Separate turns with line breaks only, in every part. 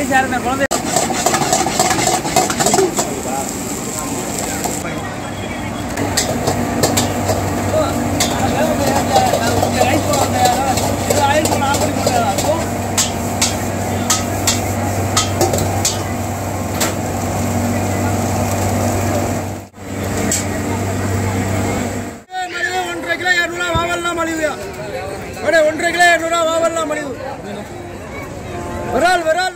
size யாருங்க குழந்தை ஒன்றரை கிலோ இரநூறுவா வாவல்லாம் மலிவு அப்படியே ஒன்றரை கிலோ இரநூறுவா வாவல்லாம் மலிவு விரால் விரால்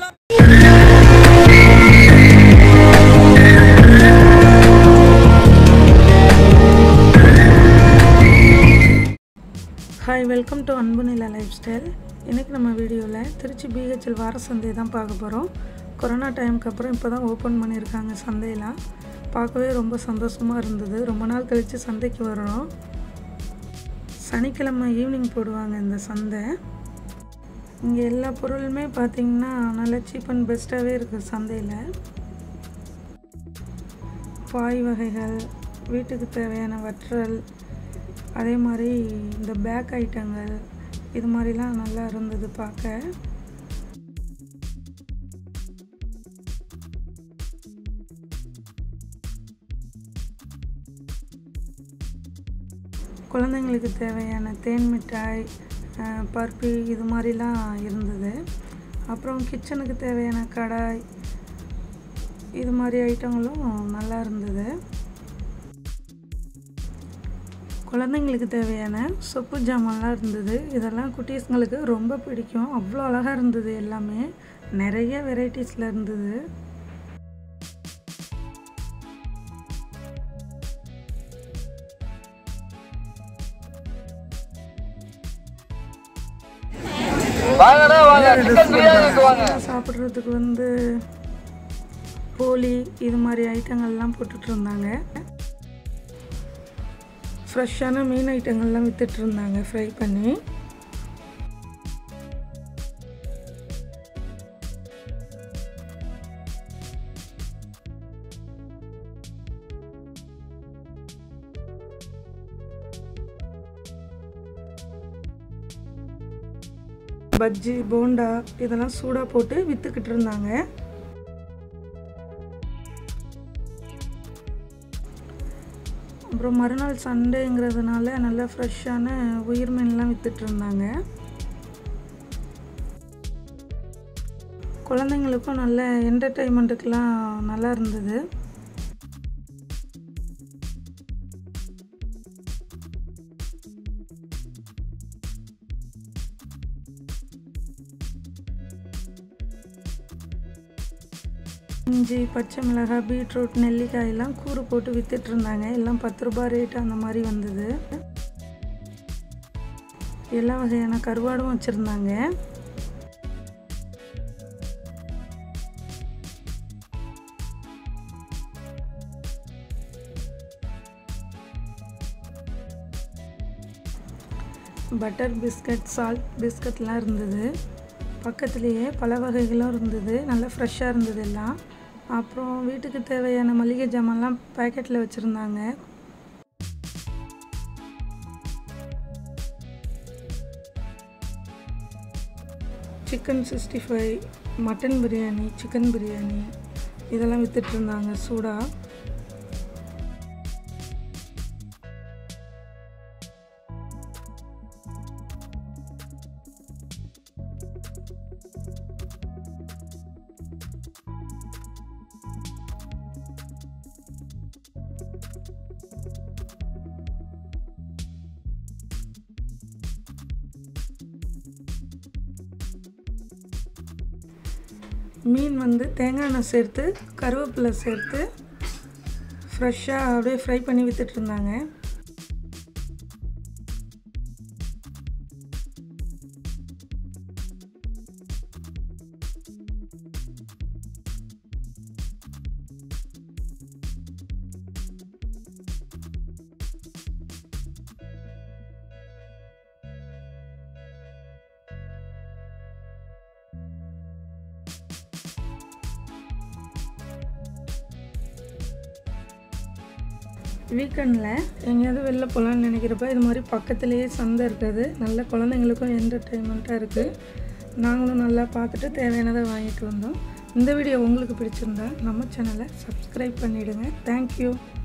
ஹாய் வெல்கம் டு அன்பு நிலா லைஃப் ஸ்டைல் இன்றைக்கி நம்ம வீடியோவில் திருச்சி பிஹெச்எல் வார சந்தை தான் பார்க்க போகிறோம் கொரோனா டைமுக்கு அப்புறம் இப்போ தான் ஓப்பன் பண்ணியிருக்காங்க சந்தையெல்லாம் பார்க்கவே ரொம்ப சந்தோஷமாக இருந்தது ரொம்ப நாள் கழித்து சந்தைக்கு வரோம் சனிக்கிழமை ஈவினிங் போடுவாங்க இந்த சந்தை இங்கே எல்லா பொருளுமே பார்த்திங்கன்னா நல்லா சீப் அண்ட் பெஸ்ட்டாகவே இருக்குது சந்தையில் பாய் வகைகள் வீட்டுக்கு தேவையான வற்றல் அதே மாதிரி இந்த பேக் ஐட்டங்கள் இது மாதிரிலாம் நல்லா இருந்தது பார்க்க குழந்தைங்களுக்கு தேவையான தேன் மிட்டாய் அஹ், பர்பி இது மாதிரிலாம் இருந்தது அப்புறம் கிச்சனுக்கு தேவையான கடாய் இது மாதிரி ஐட்டங்களும் நல்லா இருந்தது குழந்தைங்களுக்கு தேவையான சொப்பு ஜாமான்லாம் இருந்தது இதெல்லாம் குட்டீஸுங்களுக்கு ரொம்ப பிடிக்கும் அவ்வளோ அழகாக இருந்தது எல்லாமே நிறைய வெரைட்டிஸில் இருந்தது
வாங்கடா வாங்க சிக்கன் பிரியாணிக்கு வாங்க
சாப்பிட்றதுக்கு வந்து போலி இது மாதிரி ஐட்டங்கள்லாம் போட்டுட்டு இருந்தாங்க ஃப்ரெஷ்ஷான மீன் ஐட்டங்கள்லாம் வித்துட்டு இருந்தாங்க ஃப்ரை பண்ணி பஜ்ஜி போண்டா இதெல்லாம் சூடாக போட்டு விற்றுக்கிட்டு இருந்தாங்க அப்புறம் மறுநாள் சண்டேங்கிறதுனால நல்ல ஃப்ரெஷ்ஷான உயிர் மீன்லாம் வித்துட்டு இருந்தாங்க குழந்தைங்களுக்கும் நல்ல என்டர்டெயின்மெண்ட்டுக்கெலாம் நல்லா இருந்தது இஞ்சி பச்சை மிளகாய் பீட்ரூட் நெல்லிக்காய் எல்லாம் கூறு போட்டு வித்துட்டு இருந்தாங்க எல்லாம் பத்து ரூபாய் ரேட் அந்த மாதிரி வந்தது எல்லா வகையான கருவாடும் வச்சுருந்தாங்க பட்டர் பிஸ்கட் சால்ட் பிஸ்கட்லாம் இருந்தது பக்கத்துலேயே பல வகைகளும் இருந்தது நல்லா ஃப்ரெஷ்ஷாக இருந்தது எல்லாம் அப்புறம் வீட்டுக்கு தேவையான மளிகை ஜாமான்லாம் பேக்கெட்டில் வச்சுருந்தாங்க chicken sixty five mutton biryani chicken biryani இதெல்லாம் வித்துட்டு இருந்தாங்க சூடாக மீன் வந்து தேங்காய் எண்ணெய் சேர்த்து கருவேப்பிலை சேர்த்து ஃப்ரெஷ்ஷாக அப்படியே ஃப்ரை பண்ணி வித்துட்டு இருந்தாங்க வீக்கெண்டில் எங்கேயாவது வெளில போகலான்னு நினைக்கிறப்ப இது மாதிரி பக்கத்துலேயே சந்தை இருக்குது நல்ல குழந்தைங்களுக்கும் என்டர்டெயின்மெண்ட்டாக இருக்குது நாங்களும் நல்லா பார்த்துட்டு தேவையானதை வாங்கிட்டு வந்தோம் இந்த வீடியோ உங்களுக்கு பிடிச்சிருந்தா நம்ம சேனலை சப்ஸ்கிரைப் பண்ணிவிடுங்க தேங்க்யூ